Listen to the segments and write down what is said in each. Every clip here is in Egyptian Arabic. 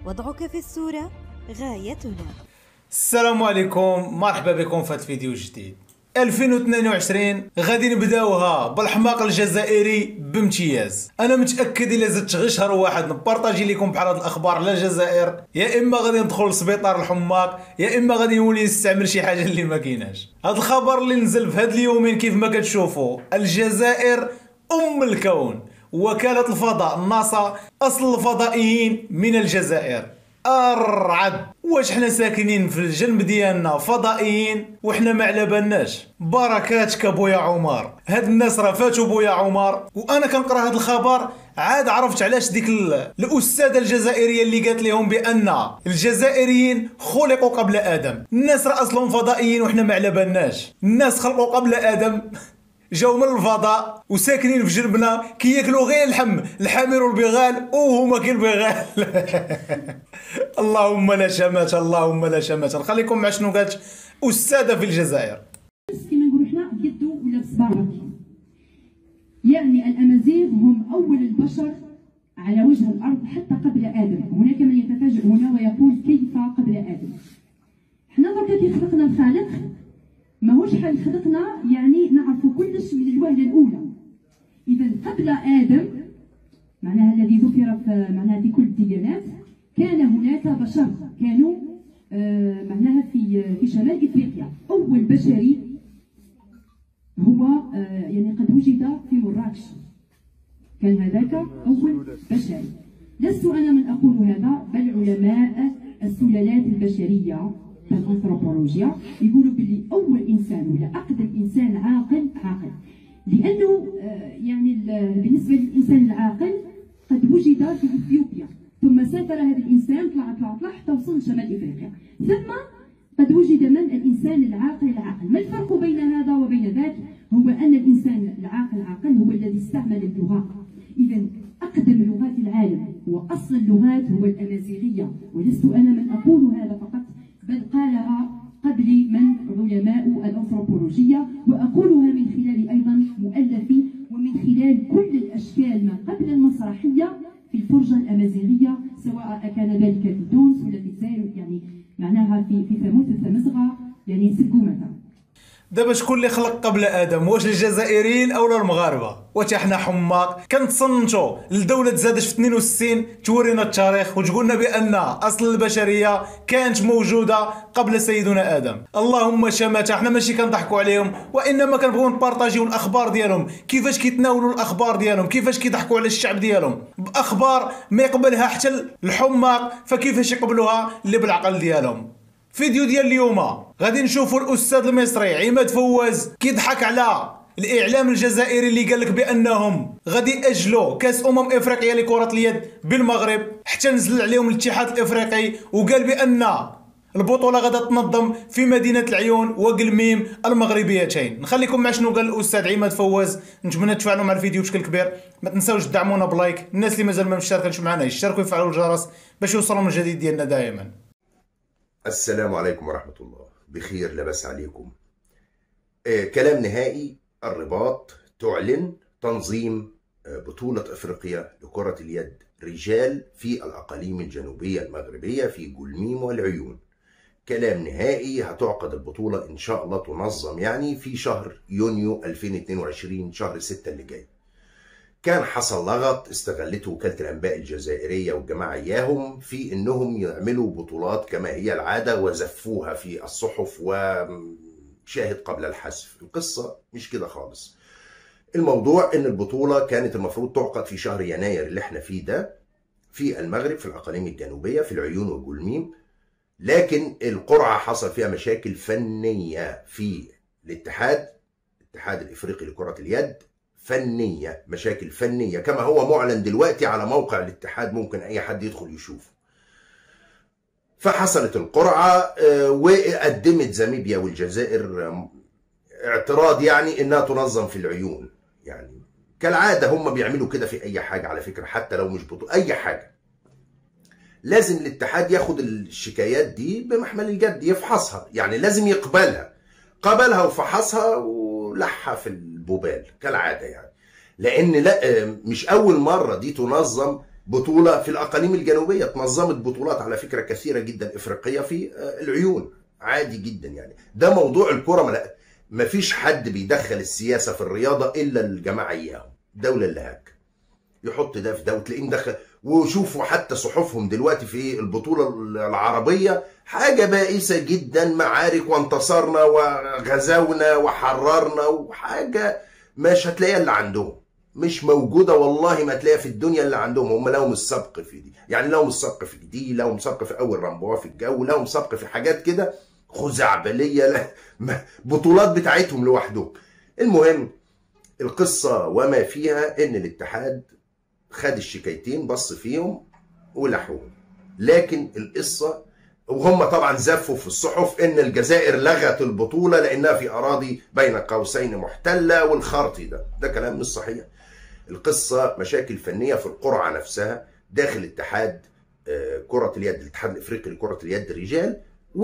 وضعك في الصورة غايتنا السلام عليكم مرحبا بكم في هذا الفيديو جديد 2022 غادي نبداوها بالحماق الجزائري بامتياز انا متاكد الا زدت غير شهر واحد نبارطاجي لكم بحال هاد الاخبار على الجزائر يا اما غادي ندخل لسبيطار الحماق يا اما غادي نولي نستعمل شي حاجه اللي ما كايناش هاد الخبر اللي نزل في هاد اليومين كيف ما كتشوفوا الجزائر ام الكون وكالة الفضاء ناسا أصل الفضائيين من الجزائر الرعد واش حنا ساكنين في الجنب ديالنا فضائيين وحنا ما على بالناش بركاتك بويا عمر هاد الناس راه فاتوا بويا عمر وانا كنقرا هاد الخبر عاد عرفت علاش ديك ال- الاستاذه الجزائريه اللي قالت لهم بان الجزائريين خلقوا قبل ادم الناس راه اصلهم فضائيين وحنا ما على بالناش الناس خلقوا قبل ادم جاو من الفضاء وساكنين في جنبنا كياكلوا غير اللحم الحمير والبغال وهما كالبغال اللهم لا شماتة اللهم لا شماتة نخليكم مع شنو قالت استاذه في الجزائر بس كما نقولوا احنا بيده ولا بصباعه يعني الامازيغ هم اول البشر على وجه الارض حتى قبل ادم هناك من يتفاجئ هنا ويقول كيف قبل ادم احنا دركا كي خلقنا الخالق ماهوش حال خلقنا يعني نعرف كلش من الوهله الاولى اذا قبل ادم معناها الذي ذكر في معناها في كل الديانات كان هناك بشر كانوا آه، معناها في في شمال افريقيا اول بشري هو آه، يعني قد وجد في مراكش كان هذاك اول بشري لست انا من اقول هذا بل علماء السلالات البشريه في الانثروبولوجيا يقولوا باللي اول انسان ولا اقدم انسان عاقل عاقل لانه آه، يعني ال- بالنسبه للانسان العاقل قد وجد في اثيوبيا ثم سافر هذا الانسان طلع طلع طلع حتى وصل لشمال افريقيا ثم قد وجد من الانسان العاقل العاقل ما الفرق بين هذا وبين ذاك هو ان الانسان العاقل العاقل هو الذي استعمل اللغه اذا اقدم لغات العالم واصل اللغات هو الامازيغيه ولست انا من اقول هذا فقط بل قالها قبلي من علماء الانثروبولوجيا واقولها من خلال ايضا مؤلفي ومن خلال كل الاشكال ما قبل المسرحيه في الفرجه الامازيغيه سواء كان ذلك في تونس ولا في الجزائر يعني معناها في في ثموت الثمزغه يعني سكو مثلا دابا شكون اللي خلق قبل ادم واش الجزائريين او المغاربه واش احنا حماق كنتصنتوا الدوله تزادت في 62 تورينا التاريخ وتقول لنا بان اصل البشريه كانت موجوده قبل سيدنا ادم اللهم شماتة احنا ماشي كنضحكوا عليهم وانما كنبغيو نبارطاجيو الاخبار ديالهم كيفاش كيتناولوا الاخبار ديالهم كيفاش كيضحكوا على الشعب ديالهم باخبار ما يقبلها حتى الحماق فكيفاش يقبلوها اللي بالعقل ديالهم فيديو ديال اليوم غادي نشوفوا الاستاذ المصري عماد فواز كيضحك على الاعلام الجزائري اللي قال لك بانهم غادي ياجلوا كاس امم افريقيا لكره اليد بالمغرب حتى نزل عليهم الاتحاد الافريقي وقال بان البطوله غادا تنظم في مدينه العيون وقلميم المغربيتين نخليكم مع شنو قال الاستاذ عماد فواز نتمنى تفاعلوا مع الفيديو بشكل كبير ما تنساوش تدعمونا بلايك الناس اللي مازال ما مشتركينش معنا يشتركوا ويفعلوا الجرس باش يوصلهم الجديد ديالنا دائما السلام عليكم ورحمة الله بخير لبس عليكم آه كلام نهائي الرباط تعلن تنظيم آه بطولة أفريقيا لكرة اليد رجال في الأقاليم الجنوبية المغربية في جلميم والعيون كلام نهائي هتعقد البطولة إن شاء الله تنظم يعني في شهر يونيو 2022 شهر 6 اللي جاي كان حصل لغط استغلته وكالة الأنباء الجزائرية والجماعة إياهم في إنهم يعملوا بطولات كما هي العادة وزفوها في الصحف وشاهد قبل الحذف القصة مش كده خالص الموضوع إن البطولة كانت المفروض تعقد في شهر يناير اللي احنا فيه ده في المغرب في الأقاليم الجنوبية في العيون والجلميم لكن القرعة حصل فيها مشاكل فنية في الاتحاد الاتحاد الإفريقي لكرة اليد فنية مشاكل فنية كما هو معلن دلوقتي على موقع الاتحاد ممكن أي حد يدخل يشوفه فحصلت القرعة آه، وقدمت زاميبيا والجزائر آه، اعتراض يعني انها تنظم في العيون يعني كالعادة هم بيعملوا كده في اي حاجة على فكرة حتى لو مش بطولة اي حاجة لازم الاتحاد ياخد الشكايات دي بمحمل الجد يفحصها يعني لازم يقبلها قبلها وفحصها ولحها في البوبال كالعادة يعني لان لا مش اول مرة دي تنظم بطوله في الاقاليم الجنوبيه تنظمت بطولات على فكره كثيره جدا افريقيه في آه، العيون عادي جدا يعني ده موضوع الكره ما- ما فيش حد بيدخل السياسه في الرياضه الا الجماعه اياهم دوله اللي هاك يحط ده في ده وتلاقيه مدخل وشوفوا حتى صحفهم دلوقتي في البطوله العربيه حاجه بائسه جدا معارك وانتصرنا وغزونا وحررنا وحاجه مش هتلاقيها اللي عندهم مش موجوده والله ما تلاقيها في الدنيا اللي عندهم هم لهم السبق في دي يعني لهم السبق في دي لهم سبق في اول رمبوه في الجو لهم سبق في حاجات كده خزعبليه لا ما- بطولات بتاعتهم لوحدهم المهم القصه وما فيها ان الاتحاد خد الشكايتين بص فيهم ولحوهم لكن القصه وهم طبعا زفوا في الصحف ان الجزائر لغت البطوله لانها في اراضي بين قوسين محتله والخرطي ده ده كلام مش صحيح القصه مشاكل فنيه في القرعه نفسها داخل اتحاد آه، كره اليد الاتحاد الافريقي لكره اليد الرجال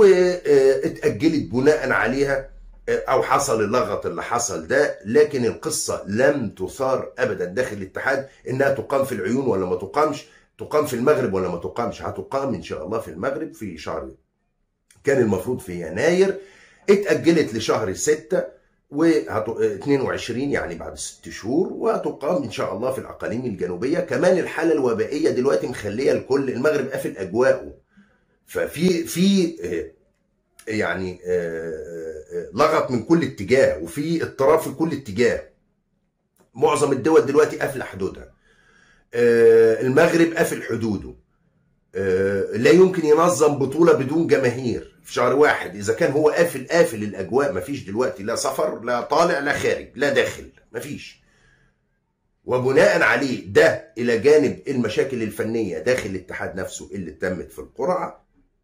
واتاجلت بناء عليها آه، او حصل اللغط اللي حصل ده لكن القصه لم تثار ابدا داخل الاتحاد انها تقام في العيون ولا ما تقامش تقام في المغرب ولا ما تقامش هتقام ان شاء الله في المغرب في شهر كان المفروض في يناير اتأجلت لشهر 6 و 22 يعني بعد ست شهور وهتقام ان شاء الله في الاقاليم الجنوبيه كمان الحاله الوبائيه دلوقتي مخليه الكل المغرب قافل اجواءه ففي في آه، يعني آه، آه، لغط من كل اتجاه وفي اضطراب في كل اتجاه معظم الدول دلوقتي قافله حدودها آه، المغرب قافل حدوده آه، لا يمكن ينظم بطولة بدون جماهير في شهر واحد إذا كان هو قافل قافل الأجواء مفيش دلوقتي لا سفر لا طالع لا خارج لا داخل مفيش وبناء عليه ده إلى جانب المشاكل الفنية داخل الاتحاد نفسه اللي تمت في القرعة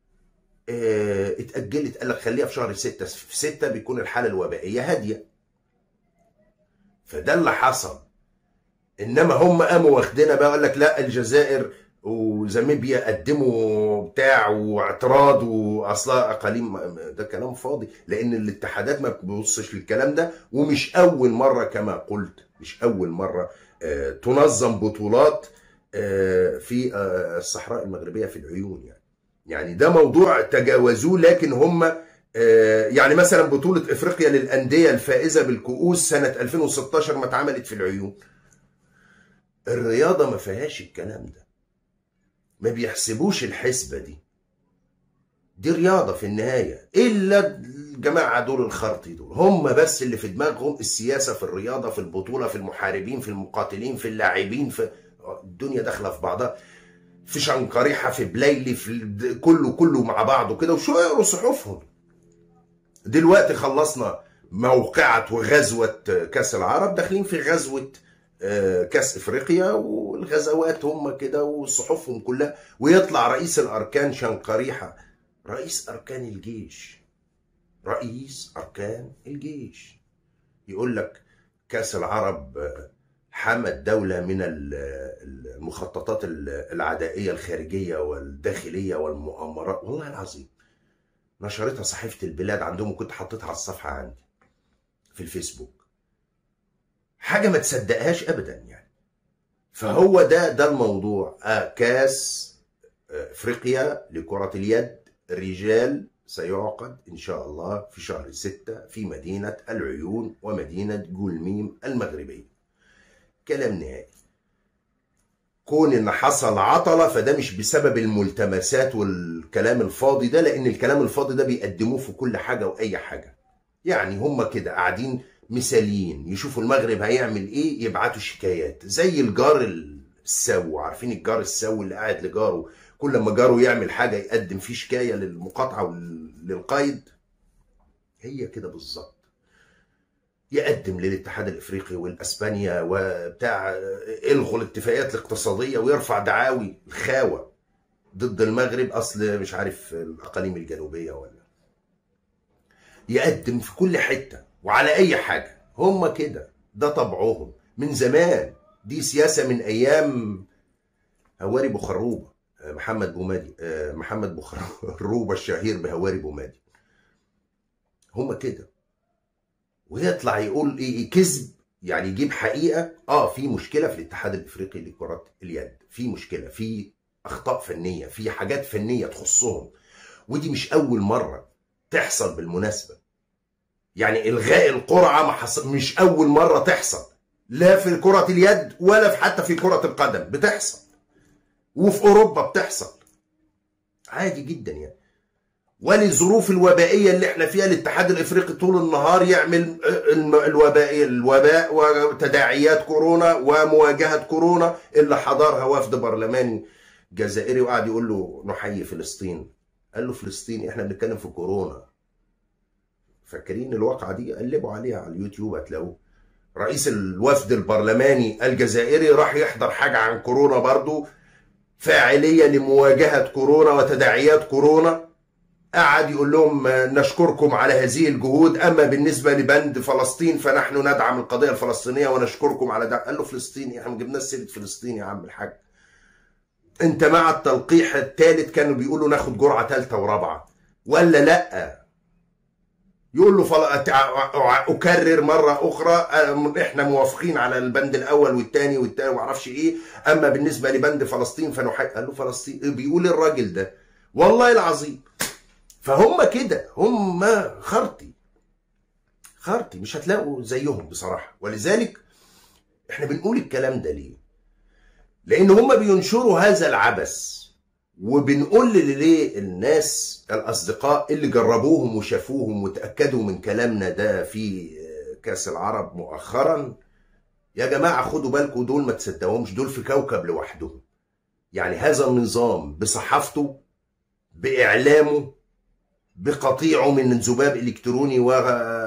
آه، اتأجلت قال لك خليها في شهر ستة في ستة بيكون الحالة الوبائية هادية فده اللي حصل انما هم قاموا واخدينها بقى قال لك لا الجزائر وزامبيا قدموا بتاع واعتراض واصلا اقاليم ده كلام فاضي لان الاتحادات ما بتبصش للكلام ده ومش اول مره كما قلت مش اول مره آه، تنظم بطولات آه، في آه، الصحراء المغربيه في العيون يعني يعني ده موضوع تجاوزوه لكن هم آه، يعني مثلا بطوله افريقيا للانديه الفائزه بالكؤوس سنه 2016 ما اتعملت في العيون الرياضه ما فيهاش الكلام ده ما بيحسبوش الحسبه دي دي رياضه في النهايه الا الجماعه دول الخرطي دول هم بس اللي في دماغهم السياسه في الرياضه في البطوله في المحاربين في المقاتلين في اللاعبين في الدنيا داخله في بعضها في شنقريحه في بليلي في ال- كله كله مع بعضه كده وشو يقروا صحفهم دلوقتي خلصنا موقعة وغزوة كأس العرب داخلين في غزوة آه، كأس إفريقيا والغزوات هم كده وصحفهم كلها ويطلع رئيس الأركان شنقريحة رئيس أركان الجيش رئيس أركان الجيش يقول لك كأس العرب آه، حمى الدولة من ال- المخططات ال- العدائية الخارجية والداخلية والمؤامرات والله العظيم نشرتها صحيفة البلاد عندهم وكنت حطيتها على الصفحة عندي في الفيسبوك حاجة ما تصدقهاش أبدا يعني فهو ده ده الموضوع آه كاس آه، افريقيا لكرة اليد رجال سيعقد ان شاء الله في شهر ستة في مدينة العيون ومدينة جولميم المغربية كلام نهائي كون ان حصل عطلة فده مش بسبب الملتمسات والكلام الفاضي ده لان الكلام الفاضي ده بيقدموه في كل حاجة واي حاجة يعني هم كده قاعدين مثاليين يشوفوا المغرب هيعمل ايه يبعتوا شكايات زي الجار السو عارفين الجار السو اللي قاعد لجاره كل ما جاره يعمل حاجة يقدم فيه شكاية للمقاطعة وللقايد هي كده بالظبط يقدم للاتحاد الافريقي والاسبانيا وبتاع الغوا الاتفاقيات الاقتصاديه ويرفع دعاوي الخاوه ضد المغرب اصل مش عارف الاقاليم الجنوبيه ولا يقدم في كل حته وعلى اي حاجه هم كده ده طبعهم من زمان دي سياسه من ايام هواري بخروبه محمد بومادي محمد بخروبه الشهير بهواري بومادي هم كده ويطلع يقول ايه كذب يعني يجيب حقيقه اه في مشكله في الاتحاد الافريقي لكره اليد في مشكله في اخطاء فنيه في حاجات فنيه تخصهم ودي مش اول مره تحصل بالمناسبه يعني الغاء القرعه ما حصل مش اول مره تحصل لا في كره اليد ولا في حتى في كره القدم بتحصل وفي اوروبا بتحصل عادي جدا يعني وللظروف الوبائيه اللي احنا فيها الاتحاد الافريقي طول النهار يعمل الم- الوباء الوباء وتداعيات كورونا ومواجهه كورونا اللي حضرها وفد برلماني جزائري وقعد يقول له نحيي فلسطين قال له فلسطين احنا بنتكلم في كورونا فاكرين الواقعه دي قلبوا عليها على اليوتيوب هتلاقوه رئيس الوفد البرلماني الجزائري راح يحضر حاجه عن كورونا برضو فاعليه لمواجهه كورونا وتداعيات كورونا قعد يقول لهم نشكركم على هذه الجهود اما بالنسبه لبند فلسطين فنحن ندعم القضيه الفلسطينيه ونشكركم على ده قال له فلسطين احنا ما جبناش سيره فلسطين يا عم الحاج انت مع التلقيح الثالث كانوا بيقولوا ناخد جرعه ثالثه ورابعه ولا لا يقول له فل... أتع- اكرر مره اخرى أه، احنا موافقين على البند الاول والثاني والثاني وما اعرفش ايه اما بالنسبه لبند فلسطين فنحي قال له فلسطين بيقول الراجل ده والله العظيم فهم كده هم خرطي خرطي مش هتلاقوا زيهم بصراحه ولذلك احنا بنقول الكلام ده ليه لان هم بينشروا هذا العبث وبنقول ليه الناس الاصدقاء اللي جربوهم وشافوهم وتاكدوا من كلامنا ده في كاس العرب مؤخرا يا جماعه خدوا بالكم دول ما تصدقوهمش دول في كوكب لوحدهم يعني هذا النظام بصحافته باعلامه بقطيعه من ذباب الكتروني و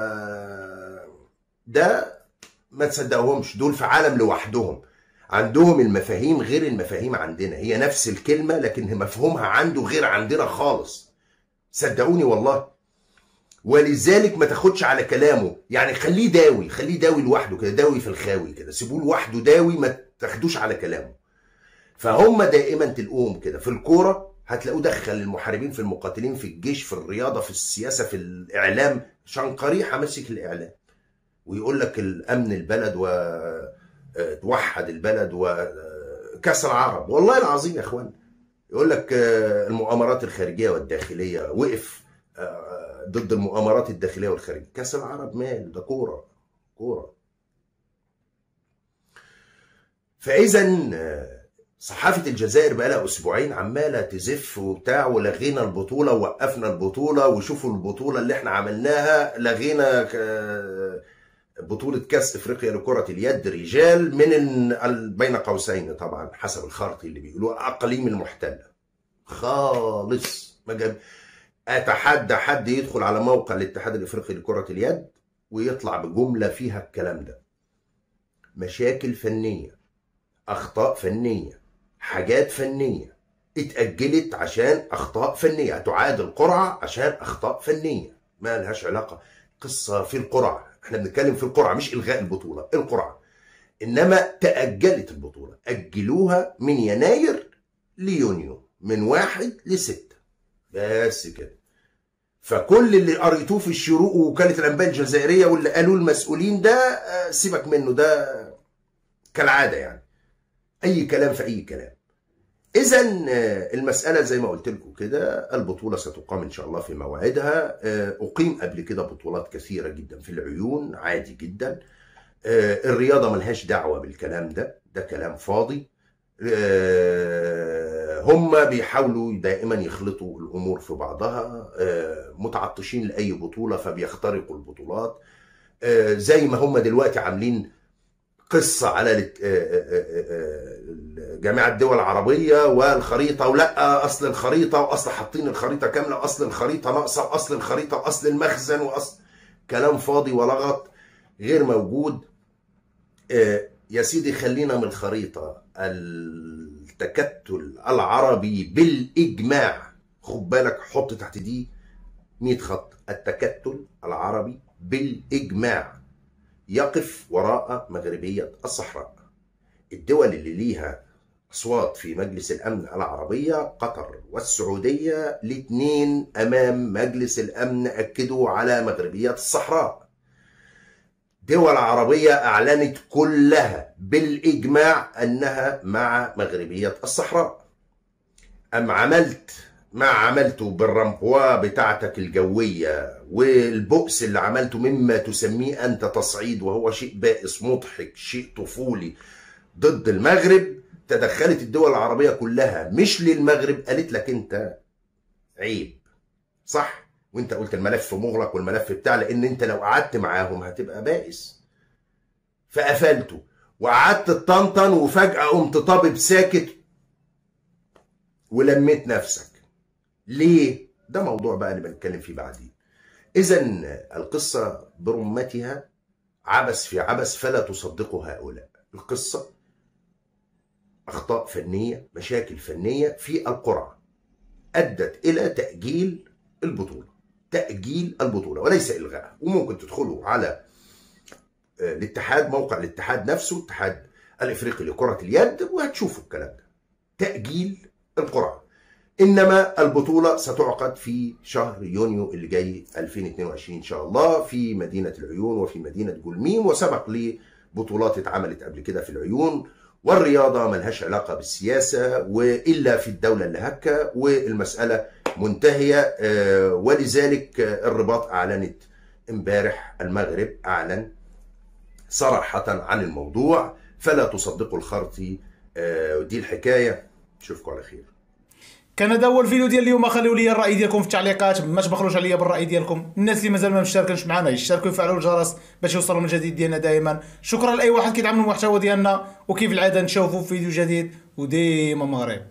ده ما تصدقوهمش دول في عالم لوحدهم عندهم المفاهيم غير المفاهيم عندنا هي نفس الكلمة لكن مفهومها عنده غير عندنا خالص صدقوني والله ولذلك ما تاخدش على كلامه يعني خليه داوي خليه داوي لوحده كده داوي في الخاوي كده سيبوه لوحده داوي ما تاخدوش على كلامه فهم دائما تلقوهم كده في الكورة هتلاقوه دخل المحاربين في المقاتلين في الجيش في الرياضة في السياسة في الإعلام شنقريحة ماسك الإعلام ويقول لك الأمن البلد و توحد البلد وكاس العرب والله العظيم يا اخوان يقول لك المؤامرات الخارجيه والداخليه وقف ضد المؤامرات الداخليه والخارجيه كاس العرب مال ده كوره كوره فاذا صحافه الجزائر بقى لها اسبوعين عماله تزف وبتاع ولغينا البطوله ووقفنا البطوله وشوفوا البطوله اللي احنا عملناها لغينا بطولة كأس إفريقيا لكرة اليد رجال من ال... بين قوسين طبعا حسب الخرط اللي بيقولوه أقاليم المحتلة خالص ما جاب أتحدى حد يدخل على موقع الاتحاد الإفريقي لكرة اليد ويطلع بجملة فيها الكلام ده مشاكل فنية أخطاء فنية حاجات فنية اتأجلت عشان أخطاء فنية تعاد القرعة عشان أخطاء فنية ما لهاش علاقة قصة في القرعة احنا بنتكلم في القرعه مش الغاء البطوله القرعه انما تاجلت البطوله اجلوها من يناير ليونيو من واحد لستة بس كده فكل اللي قريتوه في الشروق ووكاله الانباء الجزائريه واللي قالوه المسؤولين ده سيبك منه ده كالعاده يعني اي كلام في اي كلام اذا المساله زي ما قلت لكم كده البطوله ستقام ان شاء الله في موعدها اقيم قبل كده بطولات كثيره جدا في العيون عادي جدا الرياضه ملهاش دعوه بالكلام ده ده كلام فاضي هم بيحاولوا دائما يخلطوا الامور في بعضها متعطشين لاي بطوله فبيخترقوا البطولات زي ما هم دلوقتي عاملين قصه على جامعه الدول العربيه والخريطه ولا اصل الخريطه واصل حاطين الخريطه كامله واصل الخريطه ناقصه واصل الخريطه واصل المخزن واصل كلام فاضي ولغط غير موجود يا سيدي خلينا من الخريطه التكتل العربي بالاجماع خد بالك حط تحت دي 100 خط التكتل العربي بالاجماع يقف وراء مغربية الصحراء الدول اللي ليها أصوات في مجلس الأمن العربية قطر والسعودية الاثنين أمام مجلس الأمن أكدوا على مغربية الصحراء دول عربية أعلنت كلها بالإجماع أنها مع مغربية الصحراء أم عملت ما عملته بالرمبوا بتاعتك الجوية والبؤس اللي عملته مما تسميه أنت تصعيد وهو شيء بائس مضحك شيء طفولي ضد المغرب تدخلت الدول العربية كلها مش للمغرب قالت لك أنت عيب صح وانت قلت الملف مغلق والملف بتاع لان انت لو قعدت معاهم هتبقى بائس فقفلته وقعدت تطنطن وفجأة قمت طابب ساكت ولميت نفسك ليه؟ ده موضوع بقى اللي بنتكلم فيه بعدين إذا القصة برمتها عبث في عبث فلا تصدقوا هؤلاء القصة أخطاء فنية مشاكل فنية في القرعة أدت إلى تأجيل البطولة تأجيل البطولة وليس إلغائها وممكن تدخلوا على آه، الاتحاد موقع الاتحاد نفسه الاتحاد الإفريقي لكرة اليد وهتشوفوا الكلام ده تأجيل القرعة إنما البطولة ستعقد في شهر يونيو اللي جاي 2022 إن شاء الله في مدينة العيون وفي مدينة جولميم وسبق لي بطولات اتعملت قبل كده في العيون والرياضة ملهاش علاقة بالسياسة وإلا في الدولة اللي هكا والمسألة منتهية آه، ولذلك آه، الرباط أعلنت امبارح المغرب أعلن صراحة عن الموضوع فلا تصدقوا الخرطي آه، ودي الحكاية نشوفكم على خير كان هذا هو الفيديو ديال اليوم خليوا لي الراي ديالكم في التعليقات ما تبخلوش عليا بالراي ديالكم الناس اللي مازال ما مشتركنش معنا يشتركوا ويفعلوا الجرس باش يوصلوا من الجديد ديالنا دائما شكرا لاي واحد كيدعم المحتوى ديالنا وكيف العاده نشوفوا فيديو جديد وديما مغرب